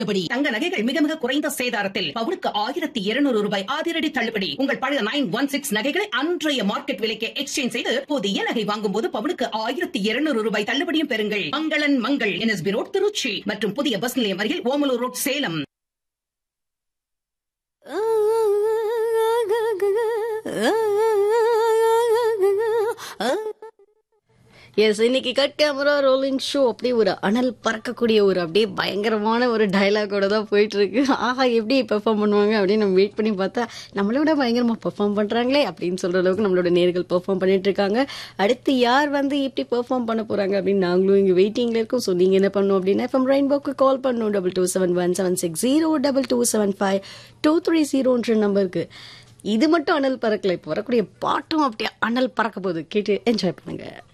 தள்ளுபடி தங்க நகைகள் மிக மிக குறைந்த சேதாரத்தில் பவுனுக்கு ஆயிரத்தி இருநூறு ரூபாய் அதிரடி தள்ளுபடி உங்கள் பழைய நைன் ஒன் சிக்ஸ் நகைகளை அன்றைய மார்க்கெட் விலைக்கு எக்ஸ்சேஞ்ச் செய்து புதிய நகை வாங்கும் போது பவுனுக்கு ஆயிரத்தி இருநூறு ரூபாய் தள்ளுபடியும் பெறுங்கள் மங்களன் மங்கள் என்எஸ்பி ரோட் திருச்சி மற்றும் புதிய பஸ் நிலையம் அருகில் ஓமலூர் ரோட் சேலம் எஸ் இன்னைக்கு கட் கேமரா ரோலிங் ஷோ அப்படியே ஒரு அனல் பறக்கக்கூடிய ஒரு அப்படியே பயங்கரமான ஒரு டயலாகோட தான் போயிட்டு இருக்கு ஆஹா எப்படி பெர்ஃபார்ம் பண்ணுவாங்க அப்படின்னு நம்ம வெயிட் பண்ணி பார்த்தா நம்மளோட பயங்கரமா பெர்ஃபார்ம் பண்றாங்களே அப்படின்னு சொல்ற அளவுக்கு நம்மளோட நேர்கள் பெர்ஃபார்ம் பண்ணிட்டு இருக்காங்க அடுத்து யார் வந்து எப்படி பெர்ஃபார்ம் பண்ண போறாங்க அப்படின்னு நாங்களும் இங்க வெயிட்டிங்ல இருக்கோம் ஸோ நீங்க என்ன பண்ணணும் அப்படின்னா எஃப்எம் ரெயின்போக்கு கால் பண்ணணும் double two seven one seven six zero double two seven five two three ஜீரோன்ற நம்பருக்கு இது மட்டும் அனல் பறக்கல இப்போ வரக்கூடிய பாட்டும் அப்படியே அனல் பறக்க போகுது கேட்டு என்ஜாய் பண்ணுங்க